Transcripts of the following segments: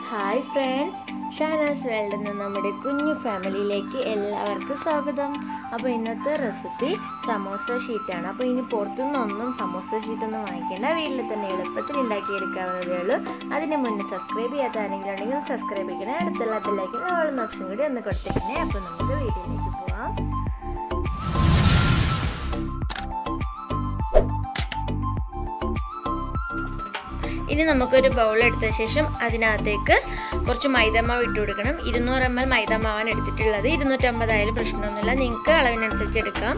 hi friends Shanas world എന്ന നമ്മുടെ കുഞ്ഞു ഫാമിലിയിലേക്ക് എല്ലാവർക്കും സ്വാഗതം അപ്പോൾ ഇന്നത്തെ റെസിപ്പി സമോസ ഷീറ്റാണ് അപ്പോൾ ഇനി പുറത്തുനിന്നൊന്നും സമോസ ഷീറ്റൊന്നും വാങ്ങിക്കേണ്ട വീട്ടിൽ തന്നെ എളുപ്പത്തിൽ ഉണ്ടാക്കിയെടുക്കാവുന്നതേ ഉള്ളൂ അതിന് മുന്നേ സബ്സ്ക്രൈബ് ചെയ്യാത്ത ആരെങ്കിലും ഉണ്ടെങ്കിൽ സബ്സ്ക്രൈബ് ചെയ്യണേ അടുത്തുള്ള ബെല്ലൈക്കൻ ഓളുന്ന ഓപ്ഷൻ കൂടി ഒന്ന് കൊടുത്തിട്ടുണ്ടേ അപ്പോൾ നമുക്ക് വീഡിയോയിലേക്ക് പോവാം ഇനി നമുക്കൊരു ബൗൾ എടുത്ത ശേഷം അതിനകത്തേക്ക് കുറച്ച് മൈദമാവ് ഇട്ട് കൊടുക്കണം ഇരുന്നൂറ് എം എൽ മൈദമാവാണ് എടുത്തിട്ടുള്ളത് ഇരുന്നൂറ്റമ്പതായാലും പ്രശ്നമൊന്നുമില്ല നിങ്ങൾക്ക് അളവിനനുസരിച്ച് എടുക്കാം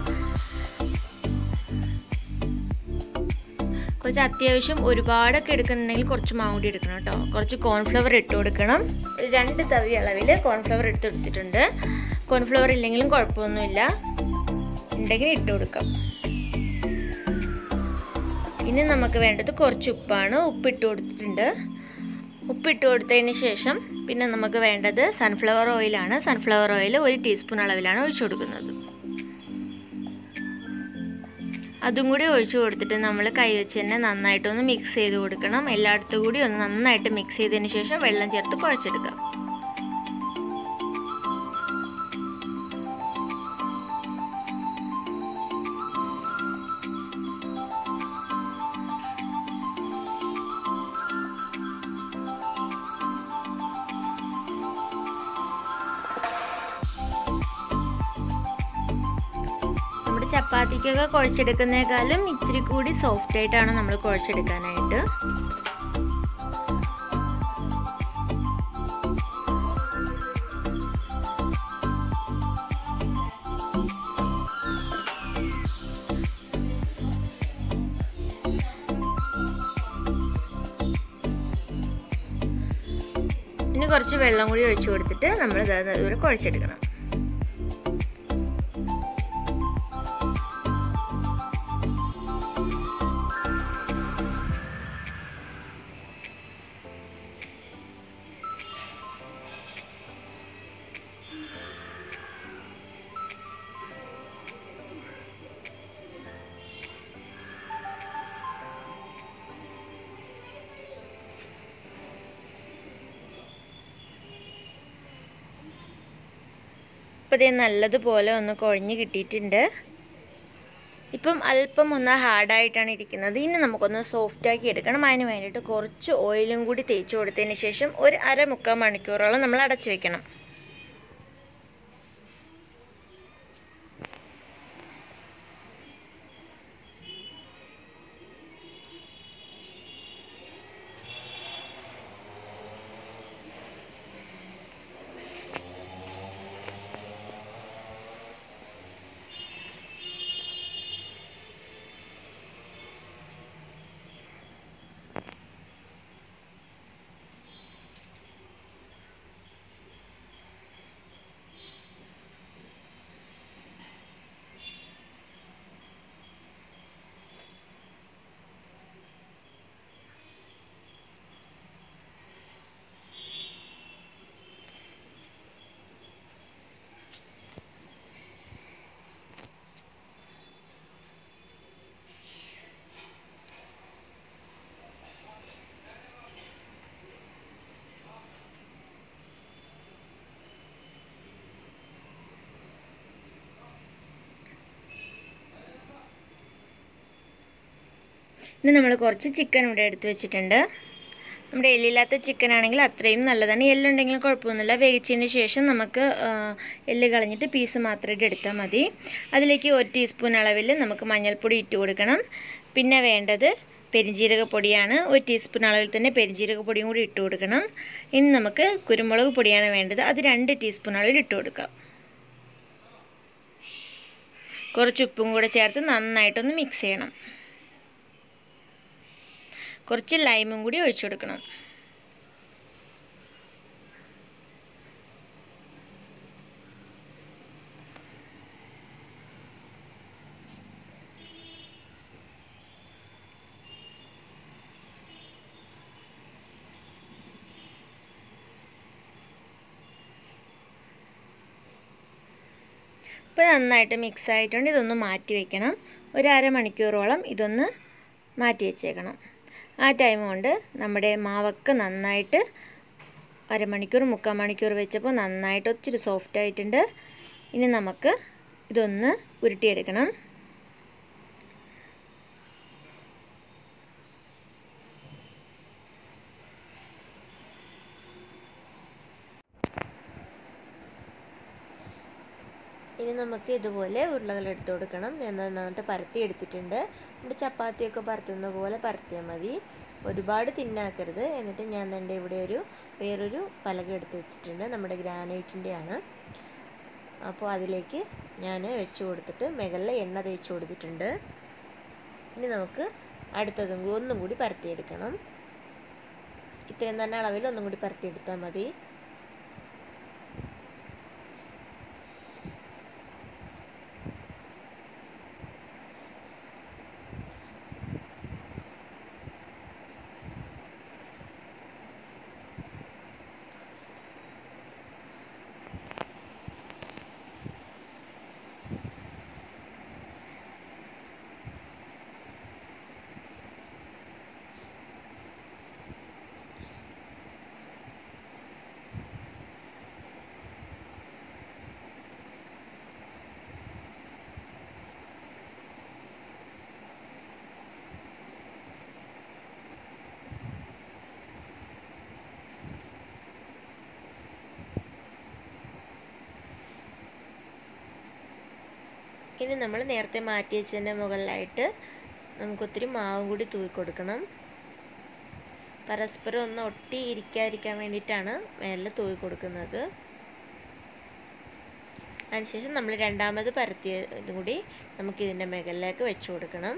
കുറച്ച് അത്യാവശ്യം ഒരുപാടൊക്കെ എടുക്കുന്നുണ്ടെങ്കിൽ കുറച്ച് മാവ് കൂടി എടുക്കണം കേട്ടോ കുറച്ച് കോൺഫ്ലവർ ഇട്ട് കൊടുക്കണം രണ്ട് തവി അളവിൽ കോൺഫ്ലവർ എടുത്ത് കൊടുത്തിട്ടുണ്ട് കോൺഫ്ലവർ ഇല്ലെങ്കിലും കുഴപ്പമൊന്നുമില്ല ഉണ്ടെങ്കിൽ ഇട്ട് കൊടുക്കാം ഇനി നമുക്ക് വേണ്ടത് കുറച്ച് ഉപ്പാണ് ഉപ്പിട്ട് കൊടുത്തിട്ടുണ്ട് ഉപ്പിട്ട് കൊടുത്തതിന് ശേഷം പിന്നെ നമുക്ക് വേണ്ടത് സൺഫ്ലവർ ഓയിലാണ് സൺഫ്ലവർ ഓയിൽ ഒരു ടീസ്പൂൺ അളവിലാണ് ഒഴിച്ചു കൊടുക്കുന്നത് അതും കൂടി ഒഴിച്ചു കൊടുത്തിട്ട് നമ്മൾ കൈ വെച്ച് തന്നെ നന്നായിട്ടൊന്ന് മിക്സ് ചെയ്ത് കൊടുക്കണം എല്ലായിടത്തും കൂടി ഒന്ന് നന്നായിട്ട് മിക്സ് ചെയ്തതിന് ശേഷം വെള്ളം ചേർത്ത് കുഴച്ചെടുക്കാം നമ്മുടെ ചപ്പാത്തിക്കൊക്കെ കുഴച്ചെടുക്കുന്നേക്കാളും ഇത്തിരി കൂടി സോഫ്റ്റ് ആയിട്ടാണ് നമ്മൾ കുഴച്ചെടുക്കാനായിട്ട് ഇനി കുറച്ച് വെള്ളം കൂടി ഒഴിച്ചു കൊടുത്തിട്ട് നമ്മൾ ഇതുവരെ കുഴച്ചെടുക്കണം ഇപ്പോൾ ഇത് നല്ലതുപോലെ ഒന്ന് കുഴഞ്ഞ് കിട്ടിയിട്ടുണ്ട് ഇപ്പം അല്പം ഒന്ന് ഹാർഡായിട്ടാണ് ഇരിക്കുന്നത് ഇനി നമുക്കൊന്ന് സോഫ്റ്റാക്കി എടുക്കണം അതിന് വേണ്ടിയിട്ട് കുറച്ച് ഓയിലും കൂടി തേച്ച് കൊടുത്തതിന് ശേഷം ഒരു അര മുക്കാൽ മണിക്കൂറോളം നമ്മൾ അടച്ചു വെക്കണം ഇനി നമ്മൾ കുറച്ച് ചിക്കൻ ഇവിടെ എടുത്ത് വെച്ചിട്ടുണ്ട് നമ്മുടെ എല്ലില്ലാത്ത ചിക്കൻ ആണെങ്കിൽ അത്രയും നല്ലതാണ് എല്ലുണ്ടെങ്കിലും കുഴപ്പമൊന്നുമില്ല വേവിച്ചതിന് ശേഷം നമുക്ക് എല്ല് കളഞ്ഞിട്ട് പീസ് മാത്രമായിട്ട് എടുത്താൽ മതി അതിലേക്ക് ഒരു ടീസ്പൂൺ അളവിൽ നമുക്ക് മഞ്ഞൾപ്പൊടി ഇട്ട് കൊടുക്കണം പിന്നെ വേണ്ടത് പെരിഞ്ജീരകപ്പൊടിയാണ് ഒരു ടീസ്പൂൺ അളവിൽ തന്നെ പെരിഞ്ജീരകപ്പൊടിയും കൂടി ഇട്ട് കൊടുക്കണം ഇനി നമുക്ക് കുരുമുളക് പൊടിയാണ് വേണ്ടത് അത് രണ്ട് ടീസ്പൂൺ അളവിൽ ഇട്ട് കൊടുക്കാം കുറച്ച് ഉപ്പും കൂടെ ചേർത്ത് നന്നായിട്ടൊന്ന് മിക്സ് ചെയ്യണം കുറച്ച് ലൈമും കൂടി ഒഴിച്ചു കൊടുക്കണം ഇപ്പോൾ നന്നായിട്ട് മിക്സ് ആയിട്ടുണ്ട് ഇതൊന്ന് മാറ്റി വെക്കണം ഒരു അരമണിക്കൂറോളം ഇതൊന്ന് മാറ്റി വെച്ചേക്കണം ആ ടൈം കൊണ്ട് നമ്മുടെ മാവൊക്കെ നന്നായിട്ട് അരമണിക്കൂർ മുക്കാൽ മണിക്കൂർ വെച്ചപ്പോൾ നന്നായിട്ട് ഒത്തിരി സോഫ്റ്റ് ആയിട്ടുണ്ട് ഇനി നമുക്ക് ഇതൊന്ന് ഉരുട്ടിയെടുക്കണം ഇനി നമുക്ക് ഇതുപോലെ ഉരുളകൾ എടുത്തു കൊടുക്കണം ഞാൻ നന്നായിട്ട് പരത്തി എടുത്തിട്ടുണ്ട് നമ്മുടെ ചപ്പാത്തിയൊക്കെ പരത്തുന്ന പോലെ പരത്തിയാൽ മതി ഒരുപാട് തിന്നാക്കരുത് എന്നിട്ട് ഞാൻ എൻ്റെ ഇവിടെ ഒരു വേറൊരു പലക എടുത്ത് വെച്ചിട്ടുണ്ട് നമ്മുടെ ഗ്രാനൈറ്റിൻ്റെ ആണ് അപ്പോൾ അതിലേക്ക് ഞാൻ വെച്ച് കൊടുത്തിട്ട് മുകളിൽ എണ്ണ തേച്ച് കൊടുത്തിട്ടുണ്ട് ഇനി നമുക്ക് അടുത്തതും കൂടി ഒന്നും കൂടി പരത്തിയെടുക്കണം ഇത്രയും തന്നെ അളവിൽ ഒന്നും കൂടി പരത്തിയെടുത്താൽ മതി ഇനി നമ്മൾ നേരത്തെ മാറ്റി വെച്ചതിൻ്റെ മുകളിലായിട്ട് നമുക്ക് ഒത്തിരി മാവും കൂടി തൂക്കി കൊടുക്കണം പരസ്പരം ഒന്ന് ഒട്ടി ഇരിക്കാതിരിക്കാൻ വേണ്ടിയിട്ടാണ് മേലെ തൂക്കി കൊടുക്കുന്നത് അതിനുശേഷം നമ്മൾ രണ്ടാമത് പരത്തിയ ഇതും കൂടി നമുക്ക് ഇതിൻ്റെ മുകളിലേക്ക് വെച്ച് കൊടുക്കണം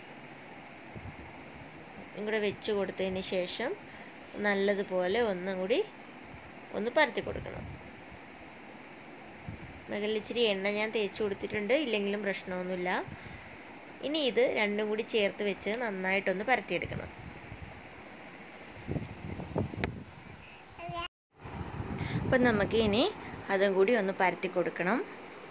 ഇങ്ങോട്ട് വെച്ച് കൊടുത്തതിന് ശേഷം നല്ലതുപോലെ ഒന്നും കൂടി ഒന്ന് പരത്തി കൊടുക്കണം മുകളിൽ ഇച്ചിരി എണ്ണ ഞാൻ തേച്ച് കൊടുത്തിട്ടുണ്ട് ഇല്ലെങ്കിലും പ്രശ്നമൊന്നുമില്ല ഇനി ഇത് രണ്ടും കൂടി ചേർത്ത് വെച്ച് നന്നായിട്ടൊന്ന് പരത്തിയെടുക്കണം അപ്പം നമുക്ക് ഇനി അതും കൂടി ഒന്ന് പരത്തി കൊടുക്കണം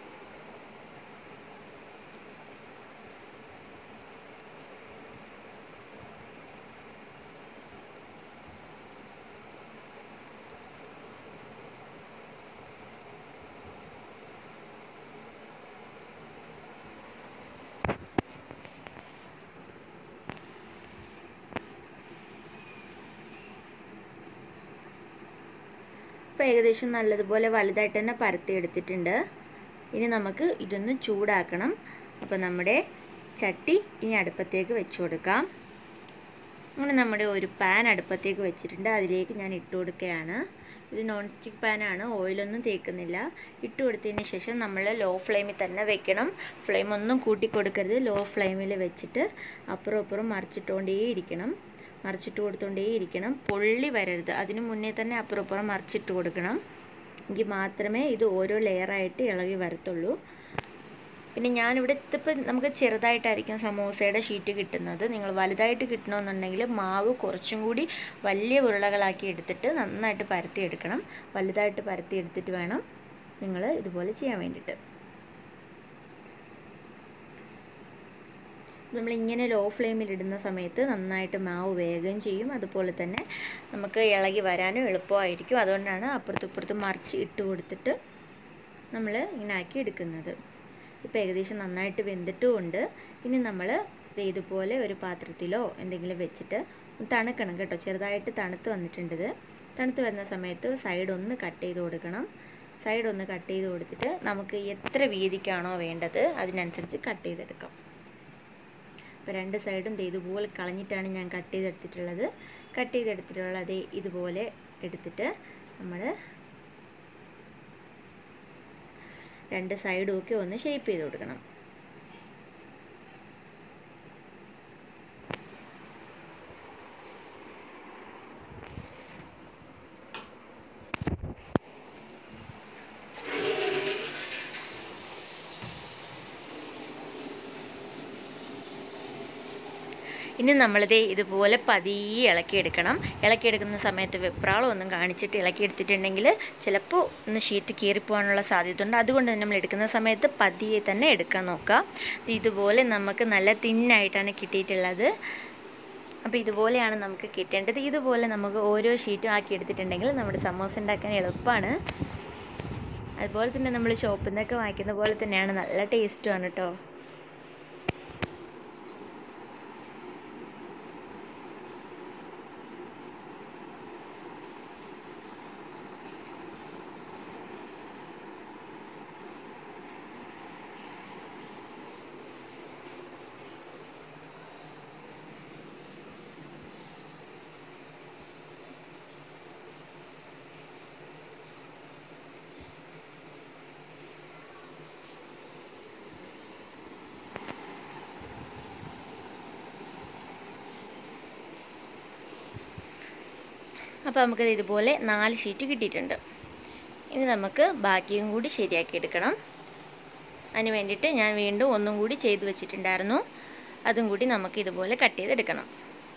ഇപ്പോൾ ഏകദേശം നല്ലതുപോലെ വലുതായിട്ട് തന്നെ പരത്തി എടുത്തിട്ടുണ്ട് ഇനി നമുക്ക് ഇതൊന്ന് ചൂടാക്കണം അപ്പോൾ നമ്മുടെ ചട്ടി ഇനി അടുപ്പത്തേക്ക് വെച്ച് കൊടുക്കാം അങ്ങനെ നമ്മുടെ ഒരു പാൻ അടുപ്പത്തേക്ക് വെച്ചിട്ടുണ്ട് അതിലേക്ക് ഞാൻ ഇട്ട് കൊടുക്കുകയാണ് ഇത് നോൺ സ്റ്റിക്ക് പാനാണ് ഓയിലൊന്നും തേക്കുന്നില്ല ഇട്ട് കൊടുത്തതിന് ശേഷം നമ്മൾ ലോ ഫ്ലെയിമിൽ തന്നെ വെക്കണം ഫ്ലെയിം ഒന്നും കൂട്ടി കൊടുക്കരുത് ലോ ഫ്ലെയിമിൽ വെച്ചിട്ട് അപ്പുറം അപ്പുറം മറിച്ചിട്ടുകൊണ്ടേ ഇരിക്കണം മറിച്ചിട്ട് കൊടുത്തുകൊണ്ടേ ഇരിക്കണം പൊള്ളി വരരുത് അതിന് മുന്നേ തന്നെ അപ്പുറം അപ്പുറം മറിച്ചിട്ട് കൊടുക്കണം എങ്കിൽ മാത്രമേ ഇത് ഓരോ ലെയറായിട്ട് ഇളകി വരത്തുള്ളൂ പിന്നെ ഞാനിവിടെ ഇതിപ്പോൾ നമുക്ക് ചെറുതായിട്ടായിരിക്കും സമോസയുടെ ഷീറ്റ് കിട്ടുന്നത് നിങ്ങൾ വലുതായിട്ട് കിട്ടണമെന്നുണ്ടെങ്കിൽ മാവ് കുറച്ചും കൂടി വലിയ ഉരുളകളാക്കി എടുത്തിട്ട് നന്നായിട്ട് പരത്തി എടുക്കണം വലുതായിട്ട് പരത്തി എടുത്തിട്ട് വേണം നിങ്ങൾ ഇതുപോലെ ചെയ്യാൻ വേണ്ടിയിട്ട് നമ്മളിങ്ങനെ ലോ ഫ്ലെയിമിൽ ഇടുന്ന സമയത്ത് നന്നായിട്ട് മാവ് വേഗം ചെയ്യും അതുപോലെ തന്നെ നമുക്ക് ഇളകി വരാനും എളുപ്പമായിരിക്കും അതുകൊണ്ടാണ് അപ്പുറത്തും ഇപ്പുറത്തും മറിച്ച് ഇട്ട് കൊടുത്തിട്ട് നമ്മൾ ഇങ്ങനെ ആക്കി എടുക്കുന്നത് ഇപ്പോൾ ഏകദേശം നന്നായിട്ട് വെന്തിട്ടുമുണ്ട് ഇനി നമ്മൾ ഇതുപോലെ ഒരു പാത്രത്തിലോ എന്തെങ്കിലും വെച്ചിട്ട് തണുക്കണം കേട്ടോ ചെറുതായിട്ട് തണുത്ത് വന്നിട്ടുണ്ട് ഇത് തണുത്ത് വരുന്ന സമയത്ത് സൈഡ് ഒന്ന് കട്ട് ചെയ്ത് കൊടുക്കണം സൈഡ് ഒന്ന് കട്ട് ചെയ്ത് കൊടുത്തിട്ട് നമുക്ക് എത്ര വീതിക്കാണോ വേണ്ടത് അതിനനുസരിച്ച് കട്ട് ചെയ്തെടുക്കാം അപ്പോൾ രണ്ട് സൈഡും ദേ ഇതുപോലെ കളഞ്ഞിട്ടാണ് ഞാൻ കട്ട് ചെയ്തെടുത്തിട്ടുള്ളത് കട്ട് ചെയ്തെടുത്തിട്ടുള്ളത് ഇതുപോലെ എടുത്തിട്ട് നമ്മൾ രണ്ട് സൈഡും ഒക്കെ ഒന്ന് ഷേപ്പ് ചെയ്ത് കൊടുക്കണം ഇനി നമ്മളിത് ഇതുപോലെ പതിയെ ഇളക്കിയെടുക്കണം ഇളക്കിയെടുക്കുന്ന സമയത്ത് വെപ്രാളം ഒന്നും കാണിച്ചിട്ട് ഇളക്കിയെടുത്തിട്ടുണ്ടെങ്കിൽ ചിലപ്പോൾ ഒന്ന് ഷീറ്റ് കീറിപ്പോകാനുള്ള സാധ്യത ഉണ്ട് അതുകൊണ്ട് തന്നെ നമ്മൾ എടുക്കുന്ന സമയത്ത് പതിയെ തന്നെ എടുക്കാൻ നോക്കുക ഇതുപോലെ നമുക്ക് നല്ല തിന്നായിട്ടാണ് കിട്ടിയിട്ടുള്ളത് അപ്പോൾ ഇതുപോലെയാണ് നമുക്ക് കിട്ടേണ്ടത് ഇതുപോലെ നമുക്ക് ഓരോ ഷീറ്റും ആക്കി എടുത്തിട്ടുണ്ടെങ്കിൽ നമ്മുടെ സമോസ ഉണ്ടാക്കാൻ എളുപ്പമാണ് അതുപോലെ തന്നെ നമ്മൾ ഷോപ്പിൽ നിന്നൊക്കെ വാങ്ങിക്കുന്ന പോലെ തന്നെയാണ് നല്ല ടേസ്റ്റുമാണ് കേട്ടോ അപ്പോൾ നമുക്കത് ഇതുപോലെ നാല് ഷീറ്റ് കിട്ടിയിട്ടുണ്ട് ഇനി നമുക്ക് ബാക്കിയും കൂടി ശരിയാക്കി എടുക്കണം അതിന് വേണ്ടിയിട്ട് ഞാൻ വീണ്ടും ഒന്നും കൂടി ചെയ്ത് വെച്ചിട്ടുണ്ടായിരുന്നു അതും കൂടി നമുക്ക് ഇതുപോലെ കട്ട് ചെയ്തെടുക്കണം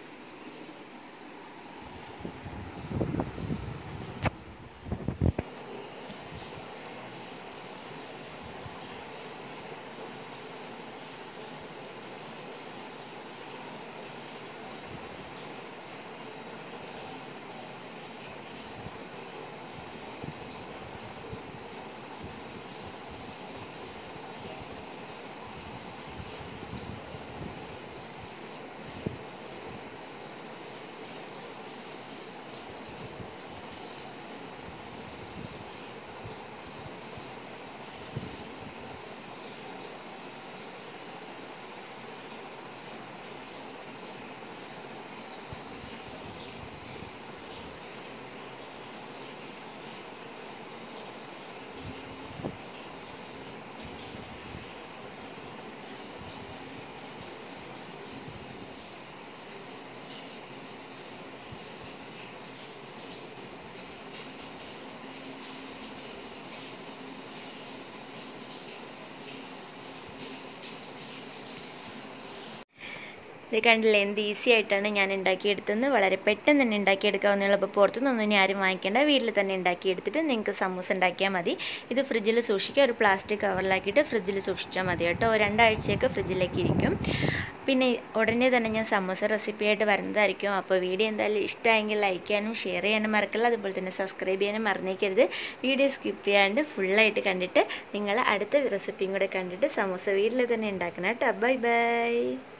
ഇത് കണ്ടില്ലേ എന്ത് ഈസി ആയിട്ടാണ് ഞാൻ ഉണ്ടാക്കിയെടുത്തത് വളരെ പെട്ടെന്ന് തന്നെ ഉണ്ടാക്കിയെടുക്കാവുന്നതാണ് അപ്പോൾ പുറത്തുനിന്നൊന്നും ഇനി ആരും വാങ്ങിക്കേണ്ട വീട്ടിൽ തന്നെ ഉണ്ടാക്കിയെടുത്തിട്ട് നിങ്ങൾക്ക് സമൂസ ഉണ്ടാക്കിയാൽ മതി ഇത് ഫ്രിഡ്ജിൽ സൂക്ഷിക്കുക ഒരു പ്ലാസ്റ്റിക് കവറിലാക്കിയിട്ട് ഫ്രിഡ്ജിൽ സൂക്ഷിച്ചാൽ മതി കേട്ടോ രണ്ടാഴ്ചയൊക്കെ ഫ്രിഡ്ജിലേക്ക് ഇരിക്കും പിന്നെ ഉടനെ തന്നെ ഞാൻ സമൂസ റെസിപ്പിയായിട്ട് വരുന്നതായിരിക്കും അപ്പോൾ വീഡിയോ എന്തായാലും ഇഷ്ടമായെങ്കിൽ ലൈക്ക് ചെയ്യാനും ഷെയർ ചെയ്യാനും മറക്കല്ല അതുപോലെ തന്നെ സബ്സ്ക്രൈബ് ചെയ്യാനും മറന്നേക്കരുത് വീഡിയോ സ്കിപ്പ് ചെയ്യാണ്ട് ഫുള്ളായിട്ട് കണ്ടിട്ട് നിങ്ങൾ അടുത്ത റെസിപ്പിയും കൂടെ കണ്ടിട്ട് സമൂസ വീട്ടിൽ തന്നെ ഉണ്ടാക്കണം കേട്ടോ ബൈ ബൈ